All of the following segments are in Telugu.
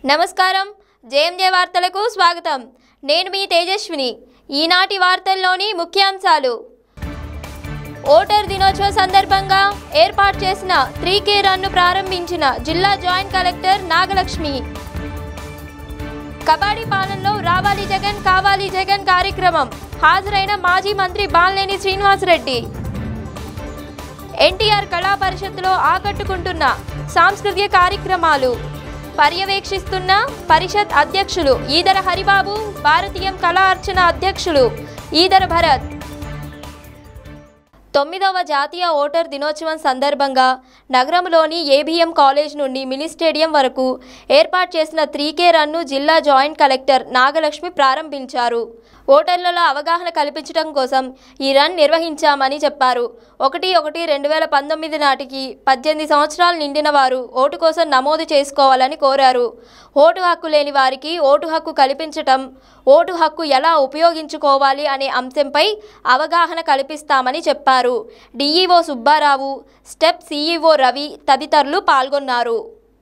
నమస్కారం జేఎంజే వార్తలకు స్వాగతం నేను మీ తేజస్విని ఈనాటి వార్తల్లోని ముఖ్యాంశాలు ఓటర్ దినోత్సవం సందర్భంగా ఏర్పాటు చేసిన త్రీ కే రన్ను ప్రారంభించిన జిల్లా జాయింట్ కలెక్టర్ నాగలక్ష్మి కబడ్డీ పాలనలో రావాలి జగన్ కావాలి జగన్ కార్యక్రమం హాజరైన మాజీ మంత్రి బాలినేని శ్రీనివాసరెడ్డి ఎన్టీఆర్ కళా పరిషత్తులో ఆకట్టుకుంటున్న సాంస్కృతిక కార్యక్రమాలు పర్యవేక్షిస్తున్న పరిషత్ అధ్యక్షులు ఈదర హరిబాబు భారతీయం కళా అర్చన అధ్యక్షులు ఈదర భరత్ తొమ్మిదవ జాతీయ ఓటర్ దినోత్సవం సందర్భంగా నగరంలోని ఏబిఎం కాలేజ్ నుండి మినీ స్టేడియం వరకు ఏర్పాటు చేసిన త్రీ కే రన్ను జిల్లా జాయింట్ కలెక్టర్ నాగలక్ష్మి ప్రారంభించారు ఓటర్లలో అవగాహన కల్పించడం కోసం ఈ రన్ నిర్వహించామని చెప్పారు ఒకటి ఒకటి రెండు వేల పంతొమ్మిది నాటికి పద్దెనిమిది సంవత్సరాలు నిండిన వారు ఓటు కోసం నమోదు చేసుకోవాలని కోరారు ఓటు హక్కు లేని వారికి ఓటు హక్కు కల్పించటం ఓటు హక్కు ఎలా ఉపయోగించుకోవాలి అనే అంశంపై అవగాహన కల్పిస్తామని చెప్పారు DEO Subbarao step CEO Ravi తదితరులు పాల్గొన్నారు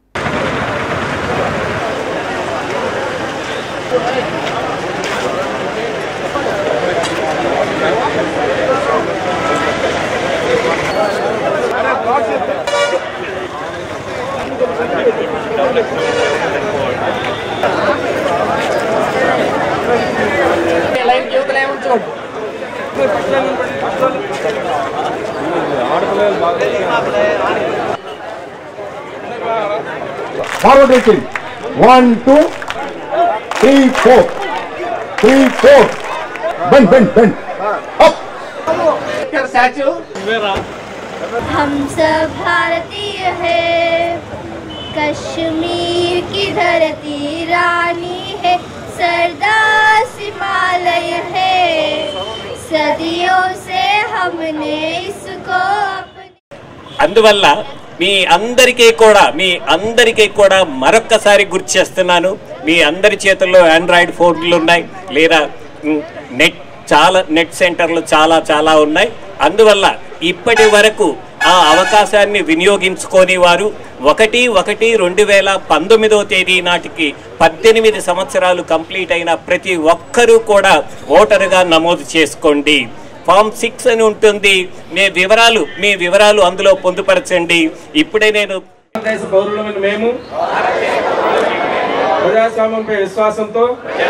లైన్ యువతలే ఉంచుకోండి Forward reaching. One, two, three, four. Three, four. Bend, bend, bend. Up. ఇక్కడ స్టాచ్యూ हम सब भारतीय हैं कश्मीर की धरती रानी है सरदार हिमालय है सदियों से हमने इसको अपने అందువల్ల మీ అందరికీ కూడా మీ అందరికీ కూడా మరొక్కసారి గుర్తు చేస్తున్నాను మీ అందరి చేతుల్లో ఆండ్రాయిడ్ ఫోన్లు ఉన్నాయి లేదా మ్, నెట్ చాలా నెట్ సెంటర్లు చాలా చాలా ఉన్నాయి అందువల్ల ఇప్పటి వరకు ఆ అవకాశాన్ని వినియోగించుకొని వారు ఒకటి ఒకటి రెండు వేల పంతొమ్మిదో తేదీ నాటికి పద్దెనిమిది సంవత్సరాలు కంప్లీట్ అయిన ప్రతి ఒక్కరూ కూడా ఓటరుగా నమోదు చేసుకోండి ఫామ్ సిక్స్ అని ఉంటుంది మీ వివరాలు మీ వివరాలు అందులో పొందుపరచండి ఇప్పుడే నేను దేశ పౌరులమైన మేము ప్రజాస్వామ్యంపై విశ్వాసంతో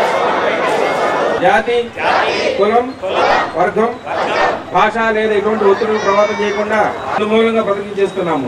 జాతి కులం వర్గం భాష లేదా ఎటువంటి ఒత్తిడిని ప్రభావితం చేయకుండా అనుమూలంగా ప్రతిజ్ఞ చేస్తున్నాము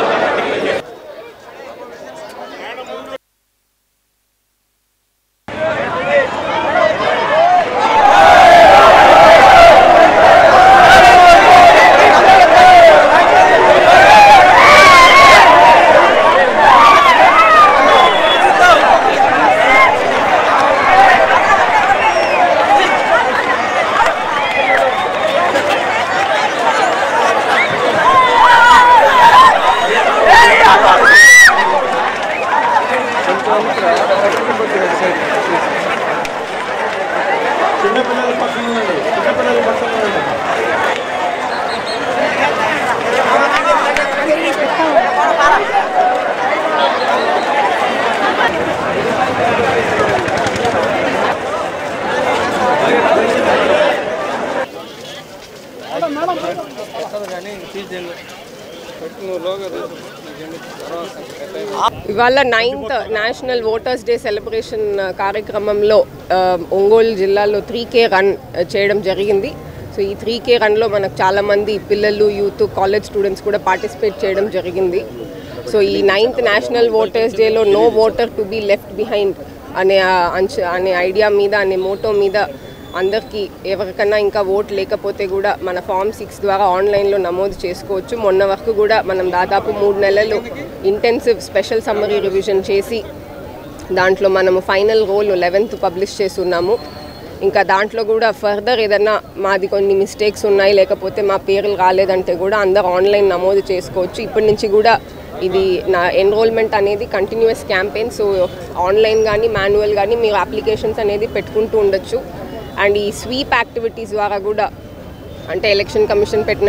ఇవాళ ninth national voters day celebration కార్యక్రమంలో ఆ, ఒంగోలు జిల్లాలో త్రీ కే రన్ చేయడం జరిగింది సో ఈ త్రీ కే రన్లో మనకు చాలామంది పిల్లలు యూత్ కాలేజ్ స్టూడెంట్స్ కూడా పార్టిసిపేట్ చేయడం జరిగింది సో ఈ నైన్త్ నేషనల్ ఓటర్స్ డేలో no voter to be left behind అనే ఆ అంశ అనే ఐడియా మీద అనే మోటో మీద అందరికీ ఎవరికన్నా ఇంకా ఓట్ లేకపోతే కూడా మన ఫామ్ సిక్స్ ద్వారా ఆన్లైన్లో నమోదు చేసుకోవచ్చు మొన్న వరకు కూడా మనం దాదాపు మూడు నెలలు ఇంటెన్సివ్ స్పెషల్ సమ్మరీ రివిజన్ చేసి దాంట్లో మనము ఫైనల్ రోల్ లెవెన్త్ పబ్లిష్ చేస్తున్నాము ఇంకా దాంట్లో కూడా ఫర్దర్ ఏదన్నా మాది కొన్ని మిస్టేక్స్ ఉన్నాయి లేకపోతే మా పేర్లు రాలేదంటే కూడా అందరు ఆన్లైన్ నమోదు చేసుకోవచ్చు ఇప్పటి నుంచి కూడా ఇది నా ఎన్రోల్మెంట్ అనేది కంటిన్యూస్ క్యాంపెయిన్ సో ఆన్లైన్ కానీ మాన్యువల్ కానీ మీరు అప్లికేషన్స్ అనేది పెట్టుకుంటూ ఉండొచ్చు అండ్ ఈ స్వీప్ యాక్టివిటీస్ ద్వారా కూడా అంటే ఎలక్షన్ కమిషన్ పెట్టిన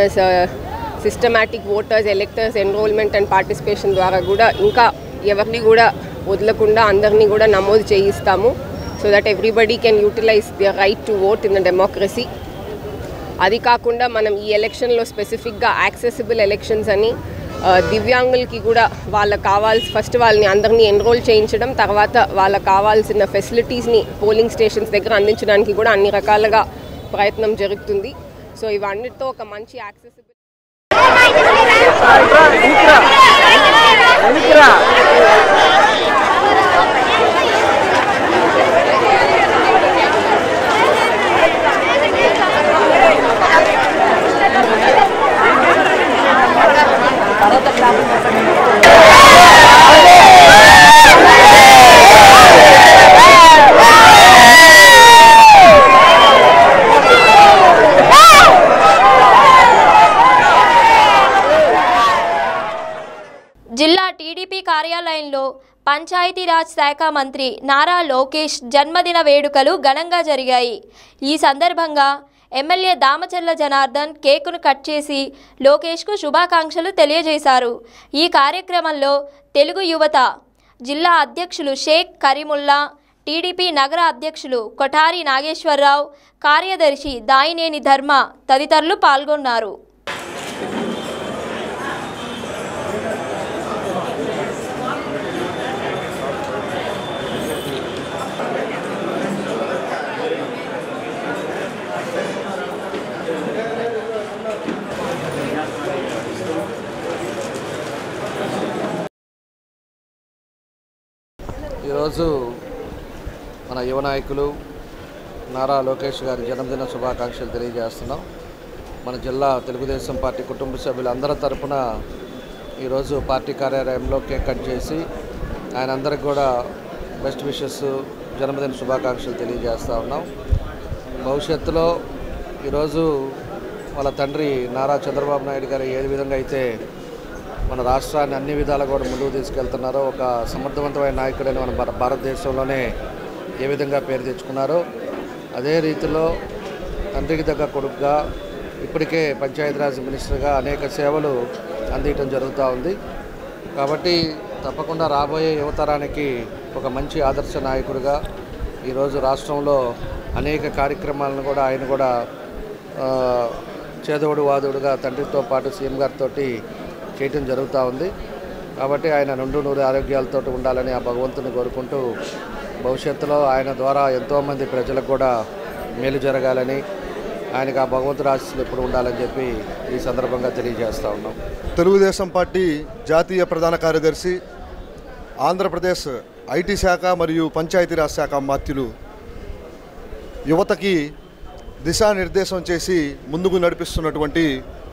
systematic voters electors enrolment and participation ద్వారా కూడా ఇంకా ఎవరిని కూడా వదలకుండా అందరినీ కూడా నమోదు చేయిస్తాము so that everybody can utilise their right to vote in the democracy అది కాకుండా మనం ఈ ఎలక్షన్లో స్పెసిఫిక్గా యాక్సెసిబుల్ ఎలక్షన్స్ అని ఆ, దివ్యాంగులకి కూడా వాళ్ళకి కావాల్సి ఫస్ట్ వాళ్ళని అందరినీ ఎన్రోల్ చేయించడం తర్వాత వాళ్ళకి కావాల్సిన ఫెసిలిటీస్ని పోలింగ్ స్టేషన్స్ దగ్గర అందించడానికి కూడా అన్ని రకాలుగా ప్రయత్నం జరుగుతుంది సో ఇవన్నిటితో ఒక మంచి యాక్సెసిబుల్ జిల్లా టీడీపీ కార్యాలయంలో పంచాయతీరాజ్ శాఖ మంత్రి నారా లోకేష్ జన్మదిన వేడుకలు ఘనంగా జరిగాయి ఈ సందర్భంగా ఎమ్మెల్యే దామచర్ల జనార్దన్ కేకును కట్ చేసి లోకేష్కు శుభాకాంక్షలు తెలియజేశారు ఈ కార్యక్రమంలో తెలుగు యువత జిల్లా అధ్యక్షులు షేక్ కరీముల్లా టీడీపీ నగర అధ్యక్షులు కొఠారి నాగేశ్వరరావు కార్యదర్శి దాయినేని ధర్మ తదితరులు పాల్గొన్నారు ఈరోజు మన యువ నాయకులు నారా లోకేష్ గారి జన్మదిన శుభాకాంక్షలు తెలియజేస్తున్నాం మన జిల్లా తెలుగుదేశం పార్టీ కుటుంబ సభ్యులందరి తరపున ఈరోజు పార్టీ కార్యాలయంలో కేక్ కట్ చేసి ఆయన అందరికి కూడా బెస్ట్ విషెస్ జన్మదిన శుభాకాంక్షలు తెలియజేస్తూ ఉన్నాం భవిష్యత్తులో ఈరోజు వాళ్ళ తండ్రి నారా చంద్రబాబు నాయుడు గారు ఏ విధంగా అయితే మన రాష్ట్రాన్ని అన్ని విధాలు కూడా ముందుకు తీసుకెళ్తున్నారో ఒక సమర్థవంతమైన నాయకుడైన మన భార- భారతదేశంలోనే ఏ విధంగా పేరు తెచ్చుకున్నారో అదే రీతిలో తండ్రికి దగ్గర కొడుకుగా ఇప్పటికే పంచాయతీరాజ్ మినిస్టర్గా అనేక సేవలు అందించడం జరుగుతూ ఉంది కాబట్టి తప్పకుండా రాబోయే యువతరానికి ఒక మంచి ఆదర్శ నాయకుడిగా ఈరోజు రాష్ట్రంలో అనేక కార్యక్రమాలను కూడా ఆయన కూడా ఆ, చేదోడు వాదోడుగా తండ్రితో పాటు సీఎం గారితో చేయటం జరుగుతూ ఉంది కాబట్టి ఆయన నుండు నూరు ఆరోగ్యాలతో ఉండాలని ఆ భగవంతుని కోరుకుంటూ భవిష్యత్తులో ఆయన ద్వారా ఎంతోమంది ప్రజలకు కూడా మేలు జరగాలని ఆయనకు ఆ భగవంతుడి ఆశీస్సులు ఎప్పుడు ఉండాలని చెప్పి ఈ సందర్భంగా తెలియజేస్తూ ఉన్నాం తెలుగుదేశం పార్టీ జాతీయ ప్రధాన కార్యదర్శి ఆంధ్రప్రదేశ్ ఐటీ శాఖ మరియు పంచాయతీరాజ్ శాఖ మాత్యులు యువతకి దిశానిర్దేశం చేసి ముందుకు నడిపిస్తున్నటువంటి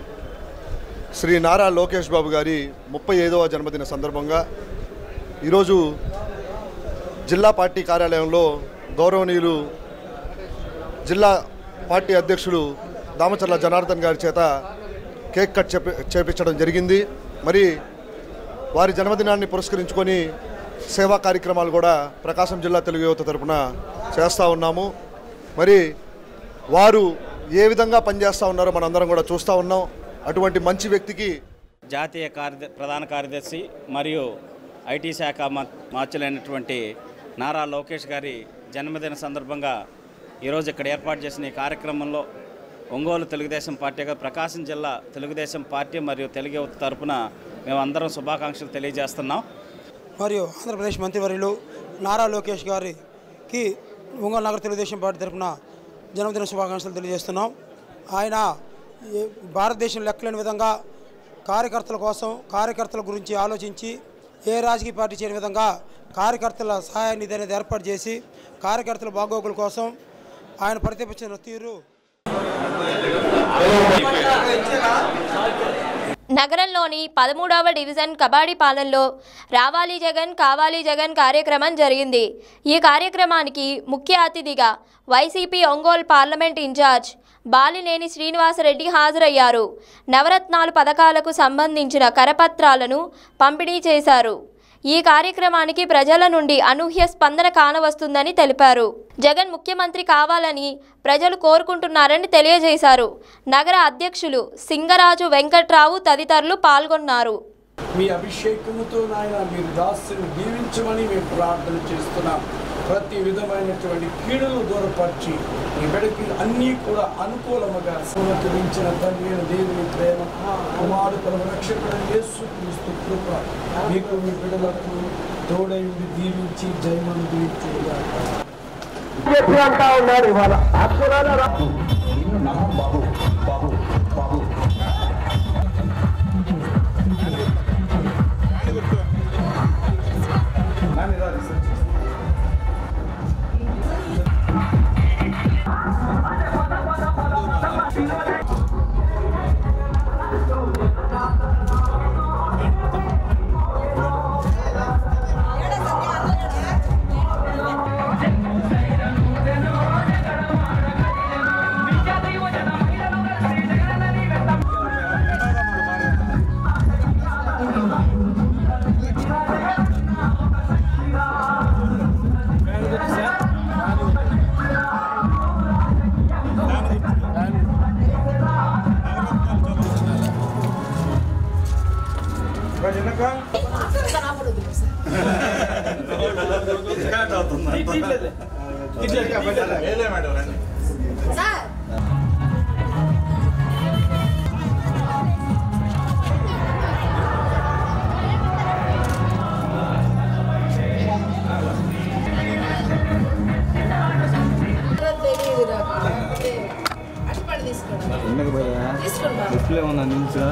శ్రీ నారా లోకేష్ బాబు గారి ముప్పై ఐదవ జన్మదిన సందర్భంగా ఈరోజు జిల్లా పార్టీ కార్యాలయంలో గౌరవనీయులు జిల్లా పార్టీ అధ్యక్షులు దామచర్ల జనార్దన్ గారి చేత కేక్ కట్ చేపి చేపించడం జరిగింది మరి వారి జన్మదినాన్ని పురస్కరించుకొని సేవా కార్యక్రమాలు కూడా ప్రకాశం జిల్లా తెలుగు యువత తరపున చేస్తూ ఉన్నాము మరి వారు ఏ విధంగా పనిచేస్తూ ఉన్నారో మనందరం కూడా చూస్తూ ఉన్నాం అటువంటి మంచి వ్యక్తికి జాతీయ కార్య ప్రధాన కార్యదర్శి మరియు ఐటీ శాఖ మా- మార్చులైనటువంటి నారా లోకేష్ గారి జన్మదిన సందర్భంగా ఈరోజు ఇక్కడ ఏర్పాటు చేసిన ఈ కార్యక్రమంలో ఒంగోలు తెలుగుదేశం పార్టీగా ప్రకాశం జిల్లా తెలుగుదేశం పార్టీ మరియు తెలుగు యువత తరపున మేమందరం శుభాకాంక్షలు తెలియజేస్తున్నాం మరియు ఆంధ్రప్రదేశ్ మంత్రివర్యులు నారా లోకేష్ గారికి ఒంగోలు నగర తెలుగుదేశం పార్టీ తరఫున జన్మదిన శుభాకాంక్షలు తెలియజేస్తున్నాం ఆయన ఈ భారతదేశం లెక్కలేని విధంగా కార్యకర్తల కోసం కార్యకర్తల గురించి ఆలోచించి ఏ రాజకీయ పార్టీ చేయని విధంగా కార్యకర్తల సహాయ నిధి అనేది ఏర్పాటు చేసి కార్యకర్తల బాగోగుల కోసం ఆయన ప్రతిపించిన తీరు నగరంలోని పదమూడవ డివిజన్ కబాడీ పాలనలో రావాలి జగన్ కావాలి జగన్ కార్యక్రమం జరిగింది ఈ కార్యక్రమానికి ముఖ్య అతిథిగా వైసీపీ ఒంగోలు పార్లమెంట్ ఇన్ఛార్జ్ బాలినేని శ్రీనివాసరెడ్డి హాజరయ్యారు నవరత్నాలు పథకాలకు సంబంధించిన కరపత్రాలను పంపిణీ చేశారు ఈ కార్యక్రమానికి ప్రజల నుండి అనూహ్య స్పందన కానవస్తుందని తెలిపారు జగన్ ముఖ్యమంత్రి కావాలని ప్రజలు కోరుకుంటున్నారని తెలియజేశారు నగర అధ్యక్షులు సింగరాజు వెంకట్రావు తదితరులు పాల్గొన్నారు మీ అభిషేకముతో నాయన మీరు దాసుని దీవించమని మేము ప్రార్థన చేస్తున్నాం ప్రతి విధమైనటువంటి కీడును దూరపరిచి మీ బిడ్డకి అన్నీ కూడా అనుకూలముగా సమతులించిన తండ్రి అయిన దేవుని ప్రేమ కుమారు పరమ రక్షకుడు యేసు క్రీస్తు కృప మీకు మీ బిడ్డలకు తోడై ఉండి దీవించి జయమను దీవించుగా అంటా ఉన్నారు ఇవాళ అక్షరాల రాదు బాబు బాబు బాబు డిస్ప్లే ఉందా నిమిషం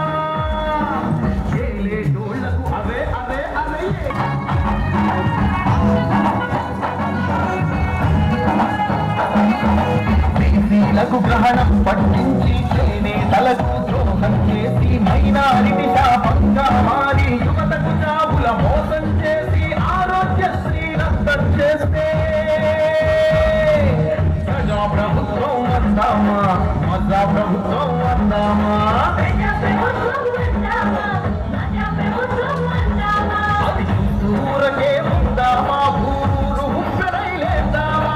బీసీలకు గ్రహణం పట్టించి చేనేతలకు ద్రోహం చేసి మైనారిటీ శాపంగా మారి యువతకు జాబుల మోసం చేసి ఆరోగ్యశ్రీ రద్దు చేస్తే ప్రజా ప్రభుత్వం వద్దామా మజా ప్రభుత్వం వద్దామా అది చూసూరకే ఉందామా భూరు హుక్కరైలేద్దామా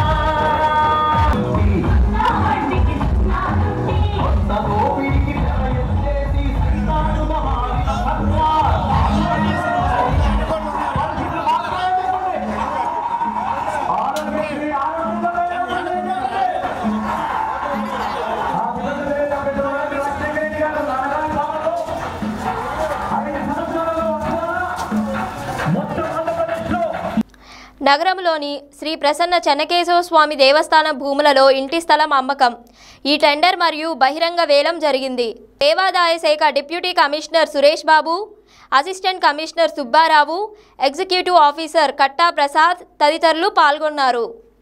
నగరంలోని శ్రీ ప్రసన్న చెన్నకేశవ స్వామి దేవస్థానం భూములలో ఇంటి స్థలం అమ్మకం ఈ టెండర్ మరియు బహిరంగ వేలం జరిగింది దేవాదాయ శాఖ deputy commissioner Suresh Babu assistant commissioner Subbarao executive officer Katta Prasad తదితరులు పాల్గొన్నారు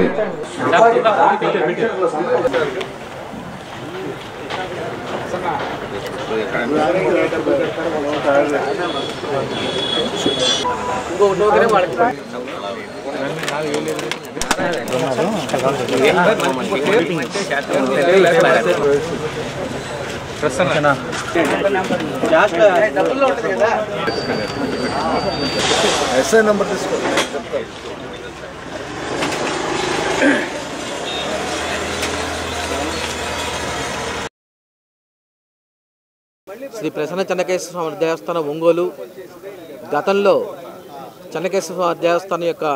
ఎస్ఐ నెంబర్ తీసుకో చెప్తాను శ్రీ ప్రసన్న చెన్నకేశ్వర స్వామి దేవస్థానం ఒంగోలు గతంలో చెన్నకేశ్వర స్వామి దేవస్థానం యొక్క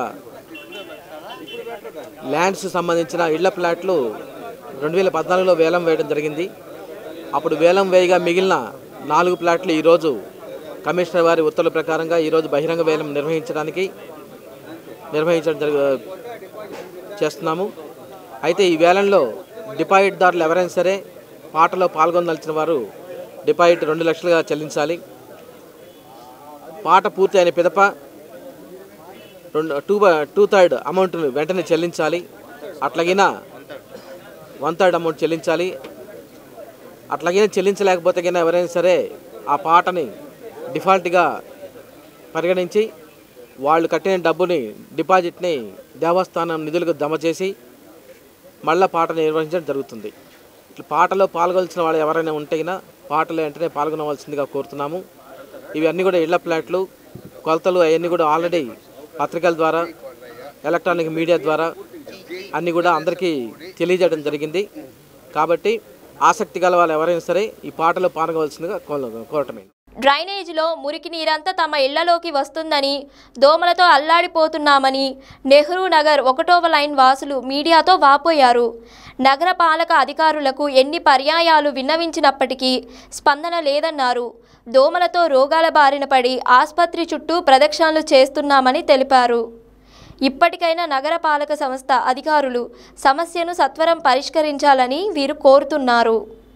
ల్యాండ్స్ సంబంధించిన ఇళ్ల ప్లాట్లు రెండు వేల పద్నాలుగులో వేలం వేయడం జరిగింది అప్పుడు వేలం వేయగా మిగిలిన నాలుగు ప్లాట్లు ఈరోజు కమిషనర్ వారి ఉత్తర్వుల ప్రకారంగా ఈరోజు బహిరంగ వేలం నిర్వహించడానికి నిర్వహించడం జరుగు చేస్తున్నాము అయితే ఈ వేలంలో డిపాజిట్దారులు ఎవరైనా సరే పాటలో పాల్గొనదలిచిన వారు డిపాజిట్ రెండు లక్షలుగా చెల్లించాలి పాట పూర్తి అయిన పిదప రెండు టూ టూ థర్డ్ అమౌంట్ను వెంటనే చెల్లించాలి అట్లాగినా వన్ థర్డ్ అమౌంట్ చెల్లించాలి అట్లాగే చెల్లించలేకపోతే కింద ఎవరైనా సరే ఆ పాటని డిఫాల్ట్గా పరిగణించి వాళ్ళు కట్టిన డబ్బుని డిపాజిట్ని దేవస్థానం నిధులకు జమ చేసి మళ్ళా పాట నిర్వహించడం జరుగుతుంది ఇట్లా పాటలో పాల్గొల్సిన వాళ్ళు ఎవరైనా ఉంటే గినా పాటలో వెంటనే పాల్గొనవలసిందిగా కోరుతున్నాము ఇవన్నీ కూడా ఇళ్ల ప్లాట్లు కొలతలు అవన్నీ కూడా ఆల్రెడీ పత్రికల ద్వారా ఎలక్ట్రానిక్ మీడియా ద్వారా అన్నీ కూడా అందరికీ తెలియజేయడం జరిగింది కాబట్టి ఆసక్తి గల వాళ్ళు ఎవరైనా సరే ఈ పాటలో పాల్గొవలసిందిగా కోర- కోరటమే డ్రైనేజీలో మురికి నీరంతా తమ ఇళ్లలోకి వస్తుందని దోమలతో అల్లాడిపోతున్నామని నెహ్రూ నగర్ ఒకటవ లైన్ వాసులు మీడియాతో వాపోయారు నగర పాలక అధికారులకు ఎన్ని పర్యాయాలు విన్నవించినప్పటికీ స్పందన లేదన్నారు దోమలతో రోగాల బారిన పడి ఆసుపత్రి చుట్టూ ప్రదక్షిణలు చేస్తున్నామని తెలిపారు ఇప్పటికైనా నగరపాలక సంస్థ అధికారులు సమస్యను సత్వరం పరిష్కరించాలని వీరు కోరుతున్నారు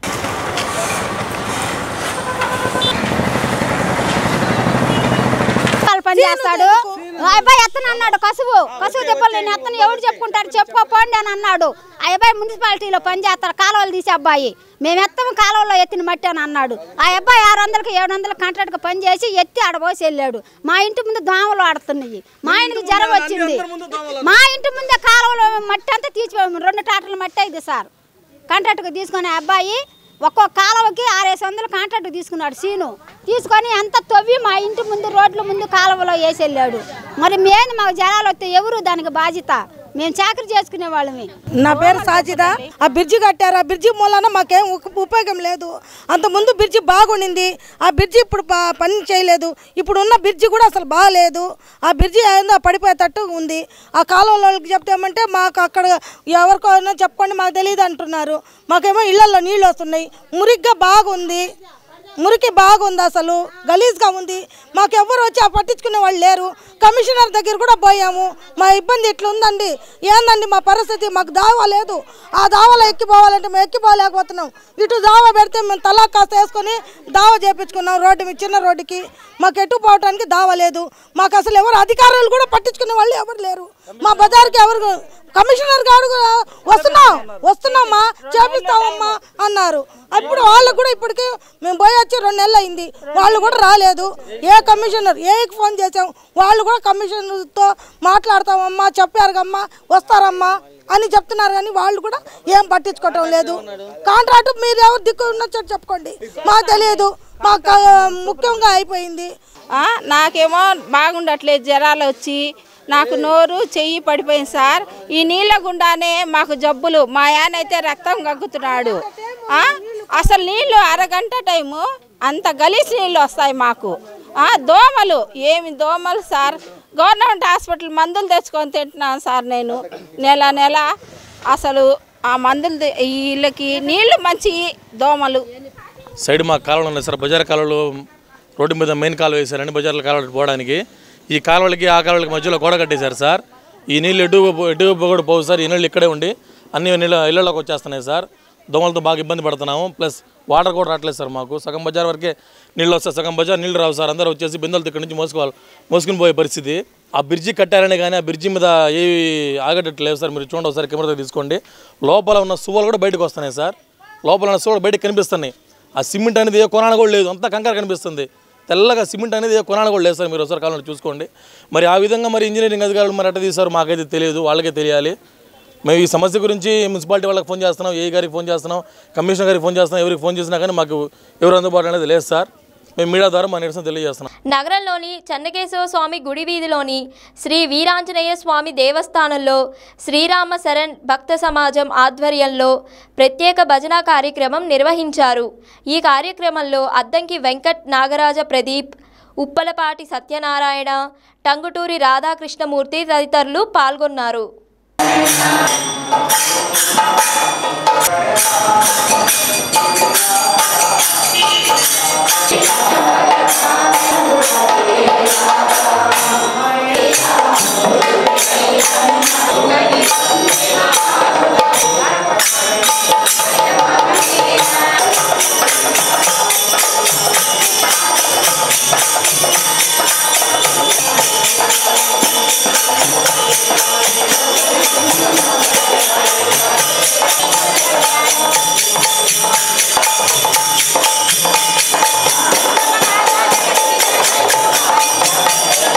వాళ్ళు పని చేస్తాడు ఆ అబ్బాయి ఎత్తను అన్నాడు కసువు కసువు తిప్పలు నేను ఎత్తను ఎవరు చెప్పుకుంటారు చెప్పుకోపోండి అని అన్నాడు ఆ అబ్బాయి మున్సిపాలిటీలో పని చేస్తాడు కాలువలు తీసే అబ్బాయి మేము ఎత్తము కాలువలో ఎత్తిన మట్టి అని అన్నాడు ఆ అబ్బాయి ఆరు వందలకి ఏడు వందలకి కాంట్రాక్ట్కి పని చేసి ఎత్తి ఆడబోసి వెళ్ళాడు మా ఇంటి ముందు దోమలు ఆడుతున్నాయి మా ఇంటికి జ్వరం వచ్చింది మా ఇంటి ముందే కాలువలో మట్టి అంతా తీసిపోయాము రెండు టాటర్ల మట్టి అయింది సార్ కాంట్రాక్ట్కి తీసుకునే అబ్బాయి ఒక్కో కాలువకి ఆరేసి వందలు కాంట్రాక్ట్ తీసుకున్నాడు సీను తీసుకొని అంత తవ్వి మా ఇంటి ముందు రోడ్ల ముందు కాలువలో వేసి వెళ్ళాడు మరి మేము మాకు జనాలు వస్తే ఎవరు దానికి బాధ్యత మేము చాకరీ చేసుకునే వాళ్ళమే నా పేరు సాజిదా ఆ బ్రిడ్జి కట్టారు ఆ బ్రిడ్జి మూలన మాకేం ఉక- ఉపయోగం లేదు అంత ముందు బ్రిడ్జి బాగుండింది ఆ బ్రిడ్జి ఇప్పుడు ప- పని చేయలేదు ఇప్పుడు ఉన్న బ్రిడ్జి కూడా అసలు బాగాలేదు ఆ బ్రిడ్జి ఏందో పడిపోయేటట్టు ఉంది ఆ కాలువలో వాళ్ళకి చెప్తామంటే మాకు అక్కడ ఎవరికో అయినా చెప్పుకోండి మాకు తెలియదు అంటున్నారు మాకేమో ఇళ్లలో నీళ్ళు వస్తున్నాయి మురిగ్గా బాగుంది మురికి బాగుంది అసలు గలీజ్గా ఉంది మాకు ఎవరు వచ్చి ఆ పట్టించుకునే వాళ్ళు లేరు కమిషనర్ దగ్గర కూడా పోయాము మా ఇబ్బంది ఇట్లా ఉందండి ఏందండి మా పరిస్థితి మాకు దావా లేదు ఆ దావాలో ఎక్కిపోవాలంటే మేము ఎక్కిపోలేకపోతున్నాం ఇటు దావా పెడితే మేము తలా కాస్త వేసుకొని దావా చేపించుకున్నాం రోడ్డు మీద చిన్న రోడ్డుకి మాకు ఎటు పోవడానికి దావా లేదు మాకు అసలు ఎవరు అధికారులు కూడా పట్టించుకునే వాళ్ళు ఎవరు లేరు మా బజార్కి ఎవరు కమిషనర్ గారు కూడా వస్తున్నాం వస్తున్నామా చేపిస్తామమ్మా అన్నారు అప్పుడు వాళ్ళకు కూడా ఇప్పటికే మేము పోయి వచ్చి రెండు నెలలు అయింది వాళ్ళు కూడా రాలేదు ఏ కమిషనర్ ఏ ఫోన్ చేసాం వాళ్ళు కూడా కమిషనర్తో మాట్లాడతామమ్మా చెప్పారుగమ్మా వస్తారమ్మా అని చెప్తున్నారు కానీ వాళ్ళు కూడా ఏం పట్టించుకోవటం లేదు కాంట్రాక్ట్ మీరు ఎవరు దిక్కు ఉన్నచ్చో చెప్పుకోండి మాకు తెలియదు మాకు ఆ, ముఖ్యంగా అయిపోయింది ఆ, నాకేమో బాగుండట్లేదు జ్వరాలు వచ్చి నాకు నోరు చెయ్యి పడిపోయింది సార్ ఈ నీళ్ళ గుండానే మాకు జబ్బులు మా ఆయన అయితే రక్తం గగ్గుతున్నాడు ఆ, అసలు నీళ్ళు అరగంట టైము అంత గలీజ్ నీళ్ళు వస్తాయి మాకు ఆ, దోమలు ఏమి దోమలు సార్ గవర్నమెంట్ హాస్పిటల్ మందులు తెచ్చుకొని తింటున్నాను సార్ నేను నెల నెల అసలు ఆ మందులు తె- వీళ్ళకి నీళ్లు మంచి దోమలు సైడ్ మా కాలువలు ఉన్నాయి సార్ బజార్ కాలువలు రోడ్డు మీద మెయిన్ కాలువ వేశారండి బజార్ల కాలువలు పోవడానికి ఈ కాలువలకి ఆ కాలువలకి మధ్యలో గోడ కట్టేశారు సార్ ఈ నీళ్ళు ఎటు ఎటు కూడా పోవు సార్ ఈ నీళ్ళు ఇక్కడే ఉండి అన్ని నీళ్ళ ఇళ్ళలోకి వచ్చేస్తున్నాయి సార్ దోమలతో బాగా ఇబ్బంది పడుతున్నాము ప్లస్ వాటర్ కూడా రావట్లేదు సార్ మాకు సగం బజార్ వరకే నీళ్ళు వస్తాయి సగం బజార్ నీళ్ళు రావు సార్ అందరూ వచ్చేసి బిందెలతో ఇక్కడి నుంచి మోసుకోవాలి మోసుకుని పోయే పరిస్థితి ఆ బ్రిడ్జి కట్టారనే కానీ ఆ బ్రిడ్జి మీద ఏవి ఆగేటట్టు లేవు సార్ మీరు చూడండి ఒకసారి కెమెరా తీసుకోండి లోపల ఉన్న సువ్వలు కూడా బయటకు వస్తున్నాయి సార్ లోపల ఉన్న సువ్వలు బయటకు కనిపిస్తున్నాయి ఆ సిమెంట్ అనేది ఏ కొనాన కూడా లేదు అంతా కంకర కనిపిస్తుంది తెల్లగా సిమెంట్ అనేది ఏ కొనాన కూడా లేదు సార్ మీరు ఒకసారి కాలంలో చూసుకోండి మరి ఆ విధంగా మరి ఇంజనీరింగ్ అధికారులు మరి ఎట్ట తీశారు మాకైతే తెలియదు వాళ్ళకే తెలియాలి మేము ఈ సమస్య గురించి మున్సిపాలిటీ వాళ్ళకి ఫోన్ చేస్తున్నాం ఏ గారికి ఫోన్ చేస్తున్నాం కమిషనర్ గారికి ఫోన్ చేస్తున్నాం ఎవరికి ఫోన్ చేసినా కానీ మాకు ఎవరు అందుబాటులో అనేది లేదు సార్ మేము మీడియా ద్వారా మా నిరసన తెలియజేస్తున్నాం నగరంలోని చెన్నకేశవ స్వామి గుడి వీధిలోని శ్రీ వీరాంజనేయ స్వామి దేవస్థానంలో శ్రీరామ శరణ్ భక్త సమాజం ఆధ్వర్యంలో ప్రత్యేక భజన కార్యక్రమం నిర్వహించారు ఈ కార్యక్రమంలో అద్దంకి వెంకట్ నాగరాజ ప్రదీప్ ఉప్పలపాటి సత్యనారాయణ టంగుటూరి రాధాకృష్ణమూర్తి తదితరులు పాల్గొన్నారు Thank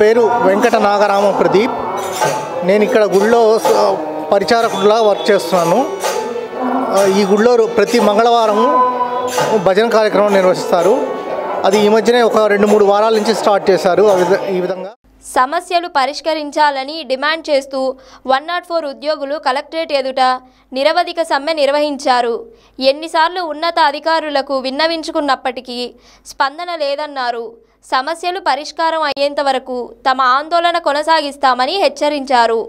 పేరు వెంకట నాగరామ ప్రదీప్ నేను ఇక్కడ గుళ్ళో స- పరిచారకుడిలా వర్క్ చేస్తున్నాను ఆ, ఈ గుళ్ళో రో- ప్రతి మంగళవారం భజన కార్యక్రమం నిర్వహిస్తారు అది ఈ మధ్యనే ఒక రెండు మూడు వారాల నుంచి స్టార్ట్ చేశారు ఆ విధ- ఈ విధంగా సమస్యలు పరిష్కరించాలని డిమాండ్ చేస్తూ వన్ నాట్ ఫోర్ ఉద్యోగులు కలెక్టరేట్ ఎదుట నిరవధిక సమ్మె నిర్వహించారు ఎన్నిసార్లు ఉన్నత అధికారులకు విన్నవించుకున్నప్పటికీ స్పందన లేదన్నారు సమస్యలు పరిష్కారం అయ్యేంత వరకు తమ ఆందోళన కొనసాగిస్తామని హెచ్చరించారు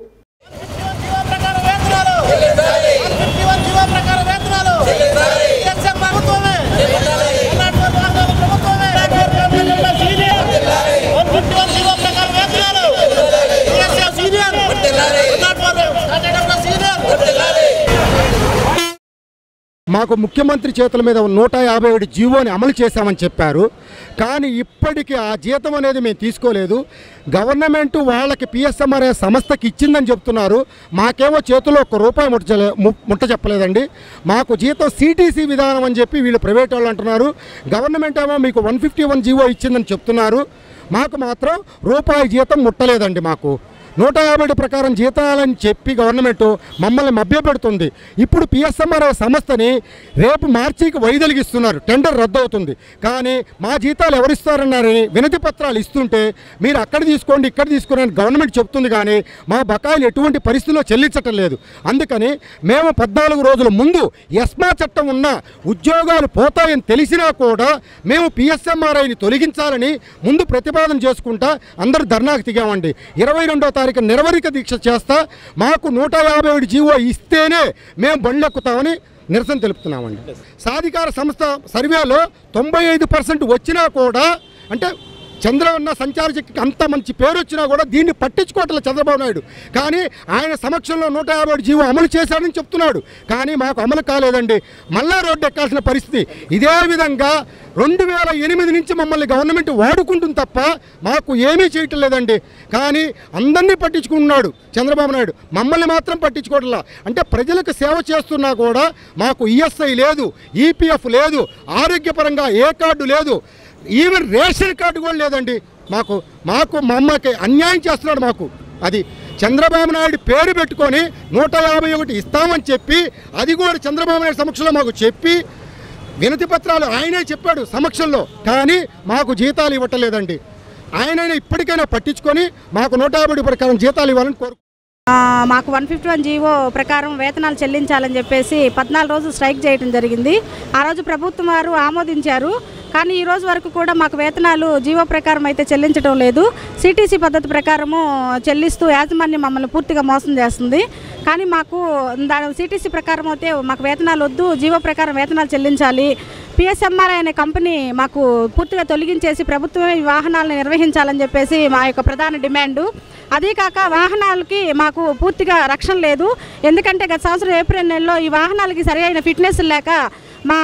మాకు ముఖ్యమంత్రి చేతుల మీద నూట యాభై ఏడు జీవోని అమలు చేశామని చెప్పారు కానీ ఇప్పటికీ ఆ జీతం అనేది మేము తీసుకోలేదు గవర్నమెంట్ వాళ్ళకి పిఎస్ఎంఆర్ సంస్థకి ఇచ్చిందని చెప్తున్నారు మాకేమో చేతిలో ఒక్క రూపాయి ముట్టలే ముట్ట చెప్పలేదండి మాకు జీతం సిటీసీ విధానం అని చెప్పి వీళ్ళు ప్రైవేట్ వాళ్ళు అంటున్నారు గవర్నమెంట్ ఏమో మీకు వన్ ఫిఫ్టీ వన్ జీవో ఇచ్చిందని చెప్తున్నారు మాకు మాత్రం రూపాయి జీతం ముట్టలేదండి మాకు నూట యాభై ఏడు ప్రకారం జీతాలని చెప్పి గవర్నమెంట్ మమ్మల్ని మభ్యపెడుతుంది ఇప్పుడు పిఎస్ఎంఆర్ సంస్థని రేపు మార్చికి వైదొలిగిస్తున్నారు టెండర్ రద్దు అవుతుంది కానీ మా జీతాలు ఎవరిస్తారన్నారని వినతి పత్రాలు ఇస్తుంటే మీరు అక్కడ తీసుకోండి ఇక్కడ తీసుకోండి అని గవర్నమెంట్ చెప్తుంది కానీ మా బకాయిలు ఎటువంటి పరిస్థితుల్లో చెల్లించటం లేదు అందుకని మేము పద్నాలుగు రోజుల ముందు ఎస్మా చట్టం ఉన్న ఉద్యోగాలు పోతాయని తెలిసినా కూడా మేము పిఎస్ఎంఆర్ఐని తొలగించాలని ముందు ప్రతిపాదన చేసుకుంటా అందరూ ధర్నాకు దిగామండి ఇరవై రెండో తారీఖు నిరవధిక దీక్ష చేస్తా మాకు నూట యాభై ఏడు జీవో ఇస్తేనే మేము బండ్లెక్కుతామని నిరసన తెలుపుతున్నామండి సాధికార సంస్థ సర్వేలో తొంభై ఐదు పర్సెంట్ వచ్చినా కూడా అంటే చంద్రన్న సంచార శక్తికి అంత మంచి పేరు వచ్చినా కూడా దీన్ని పట్టించుకోవట్లేదు చంద్రబాబు నాయుడు కానీ ఆయన సమక్షంలో నూట యాభై ఏడు జీవో అమలు చేశాడని చెప్తున్నాడు కానీ మాకు అమలు కాలేదండి మళ్ళా రోడ్డు ఎక్కాల్సిన పరిస్థితి ఇదే విధంగా రెండు వేల ఎనిమిది నుంచి మమ్మల్ని గవర్నమెంట్ వాడుకుంటుంది తప్ప మాకు ఏమీ చేయటం లేదండి కానీ అందరినీ పట్టించుకుంటున్నాడు చంద్రబాబు నాయుడు మమ్మల్ని మాత్రం పట్టించుకోవట్లా అంటే ప్రజలకు సేవ చేస్తున్నా కూడా మాకు ఈఎస్ఐ లేదు ఈపీఎఫ్ లేదు ఆరోగ్యపరంగా ఏ కార్డు లేదు ఈవెన్ రేషన్ కార్డు కూడా లేదండి మాకు మాకు మా అమ్మకి అన్యాయం చేస్తున్నాడు మాకు అది చంద్రబాబు నాయుడు పేరు పెట్టుకొని నూట యాభై ఒకటి ఇస్తామని చెప్పి అది కూడా చంద్రబాబు నాయుడు సమక్షంలో మాకు చెప్పి వినతి పత్రాలు ఆయనే చెప్పాడు సమక్షంలో కానీ మాకు జీతాలు ఇవ్వటలేదండి ఆయనైనా ఇప్పటికైనా పట్టించుకొని మాకు నూట యాభై ఒకటి ప్రకారం జీతాలు ఇవ్వాలని కోరు ఆ, మాకు వన్ ఫిఫ్టీ వన్ జీవో ప్రకారం వేతనాలు చెల్లించాలని చెప్పేసి పద్నాలుగు రోజులు స్ట్రైక్ చేయడం జరిగింది ఆ రోజు ప్రభుత్వం వారు ఆమోదించారు కానీ ఈ రోజు వరకు కూడా మాకు వేతనాలు జీవో ప్రకారం అయితే చెల్లించడం లేదు సిటీసీ పద్ధతి ప్రకారము చెల్లిస్తూ యాజమాన్యం మమ్మల్ని పూర్తిగా మోసం చేస్తుంది కానీ మాకు దాని సిటీసీ ప్రకారం అయితే మాకు వేతనాలు వద్దు జీవో ప్రకారం వేతనాలు చెల్లించాలి పిఎస్ఎంఆర్ఐ అనే కంపెనీ మాకు పూర్తిగా తొలగించేసి ప్రభుత్వమే ఈ వాహనాలను నిర్వహించాలని చెప్పేసి మా యొక్క ప్రధాన డిమాండు అదే కాక వాహనాలకి మాకు పూర్తిగా రక్షణ లేదు ఎందుకంటే గత సంవత్సరం ఏప్రిల్ నెలలో ఈ వాహనాలకి సరి అయిన ఫిట్నెస్ లేక మా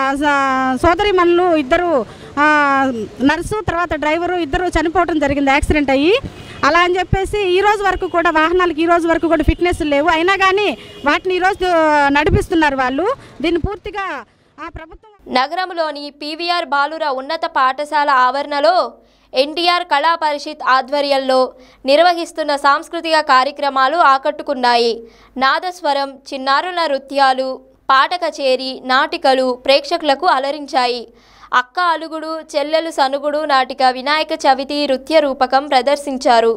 సోదరి మనులు ఇద్దరు ఆ, నర్సు తర్వాత డ్రైవరు ఇద్దరు చనిపోవడం జరిగింది యాక్సిడెంట్ అయ్యి అలా అని చెప్పేసి ఈ రోజు వరకు కూడా వాహనాలకి ఈ రోజు వరకు కూడా ఫిట్నెస్ లేవు అయినా కానీ వాటిని ఈరోజు నడిపిస్తున్నారు వాళ్ళు దీన్ని పూర్తిగా ఆ ప్రభుత్వం నగరంలోని పీవీఆర్ బాలుర ఉన్నత పాఠశాల ఆవరణలో ఎన్టీఆర్ కళా పరిషత్ ఆధ్వర్యంలో నిర్వహిస్తున్న సాంస్కృతిక కార్యక్రమాలు ఆకట్టుకున్నాయి నాదస్వరం చిన్నారుల నృత్యాలు పాట కచేరి నాటికలు ప్రేక్షకులకు అలరించాయి అక్క అలుగుడు చెల్లెలు సనుగుడు నాటిక వినాయక చవితి నృత్య రూపకం ప్రదర్శించారు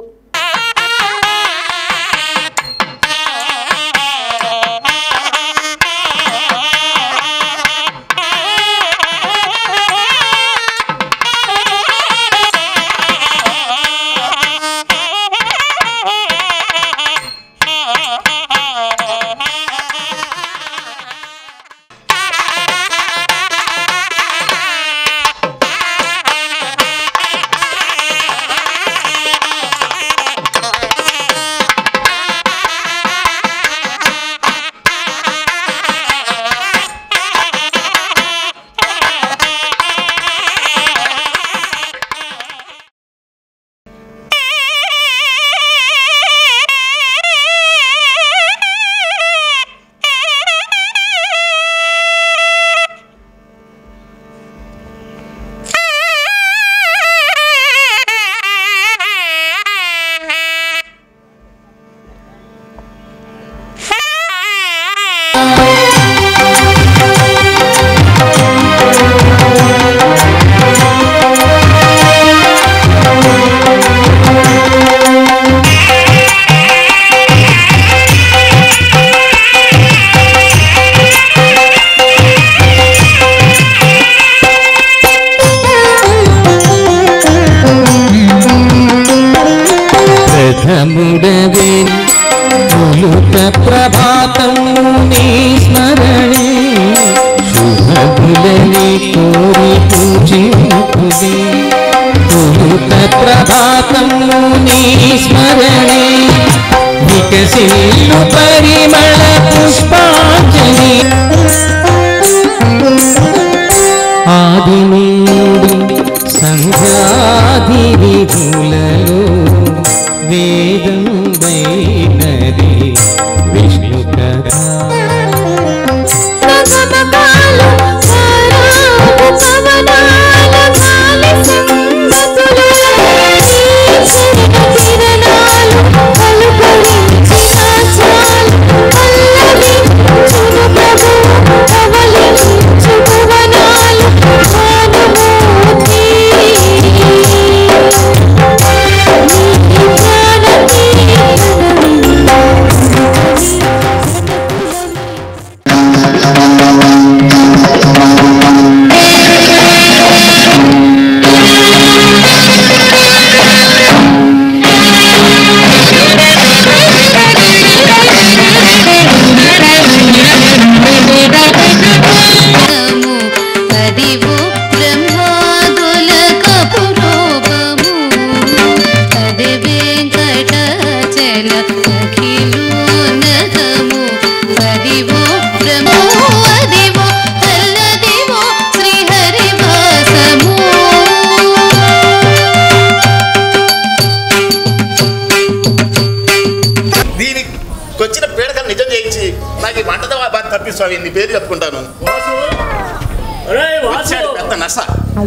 Thank you. ప్రభాతం నీ స్మరణే శుభములని కోరి పూజింపుదే తొలుత ప్రభాతం నీ స్మరణే వికసిల్లు పరిమళ పుష్పాంజలి ఆది నుండి సంధ్యాది విధులలో వేదం వైనది విష్ణు కథ అదివో బ్రహ్మాదుల కపురూపము అది వెంకటాచల అఖిలోన్నతము అదివో బ్రహ్మో అదివో అల్లదివో శ్రీహరివాసము దీనికి వచ్చిన పీడకలు నిజం చేయించి నాకు ఈ వంటతో బాగా తప్పిస్తావు నీ పేరు చెప్పుకుంటాను వచ్చాడు పెద్ద నస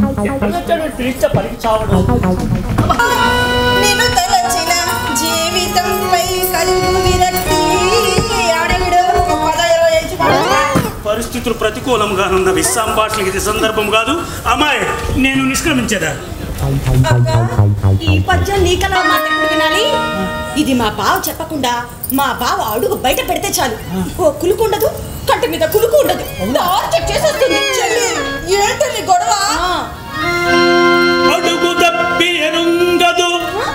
నిన్ను తలచిన జీవితంపై కలుగు విరక్తి ఆడవిడు ఒక పద ఇరవై ఐదు పడుతున్నా పరిస్థితులు ప్రతికూలంగానున్న విస్సాంభాషణకి ఇది సందర్భం కాదు అమ్మాయి నేను నిష్క్రమించేదా ఈ పద్యం నీకలా మాట ఎప్పుడు వినాలి ఇది మా బావ చెప్పకుండా మా బావ అడుగు బయట పెడితే చాలు ఓ కులుకు ఉండదు కంటి మీద కులుకు ఉండదు టార్చర్ చేసేస్తుంది చెల్లి ఏంటని గొడవ అడుగు తప్పి ఎరుంగదు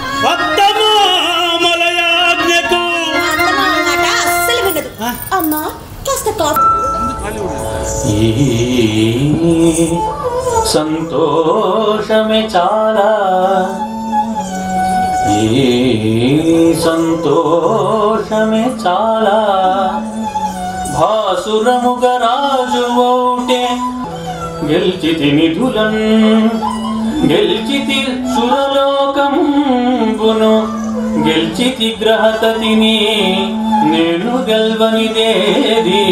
వద్దమామలయాజ్ఞకు మాట అస్సలు వినదు అమ్మా కాస్త కాఫీ ఈ సంతోషమే చాలా ఈ సంతోషమే చాలా భాసురముగ రాజు ఓటే గెలిచితి నిధులన్ గెలిచితి సురలోకంబును గెలిచితి గ్రహతతిని నేను గెల్వనిదేది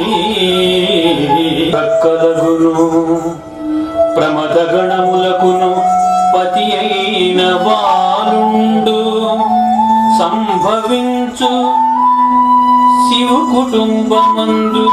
కలగును ప్రమద గణములకును పతి అయిన బాలుండు సంభవించు శివు కుటుంబమందు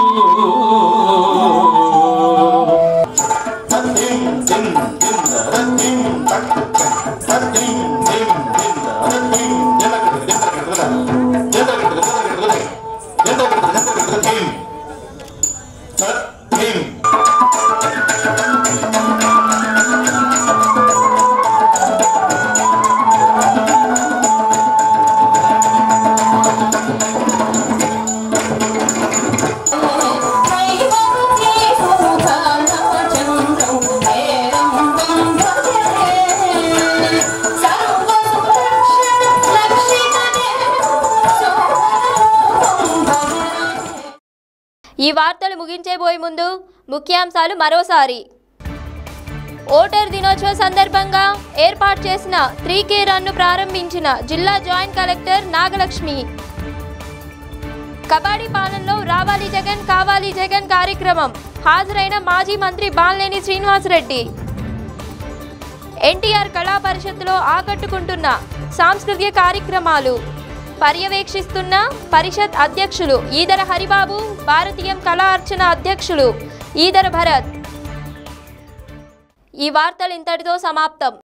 ఈ వార్తలు ముగించేబోయే ముందు ముఖ్యాంశాలు మరోసారి ఓటర్ దినోత్సవం సందర్భంగా ఏర్పాటు చేసిన త్రీ కే రన్ను ప్రారంభించిన జిల్లా జాయింట్ కలెక్టర్ నాగలక్ష్మి కబడ్డీ పాలనలో రావాలి జగన్ కావాలి జగన్ కార్యక్రమం హాజరైన మాజీ మంత్రి బాలినేని శ్రీనివాసరెడ్డి ఎన్టీఆర్ కళా పరిషత్తులో ఆకట్టుకుంటున్న సాంస్కృతిక కార్యక్రమాలు పర్యవేక్షిస్తున్న పరిషత్ అధ్యక్షులు ఈదర హరిబాబు భారతీయం కళా అర్చన అధ్యక్షులు ఈదర భరత్ ఈ వార్తలు ఇంతటితో సమాప్తం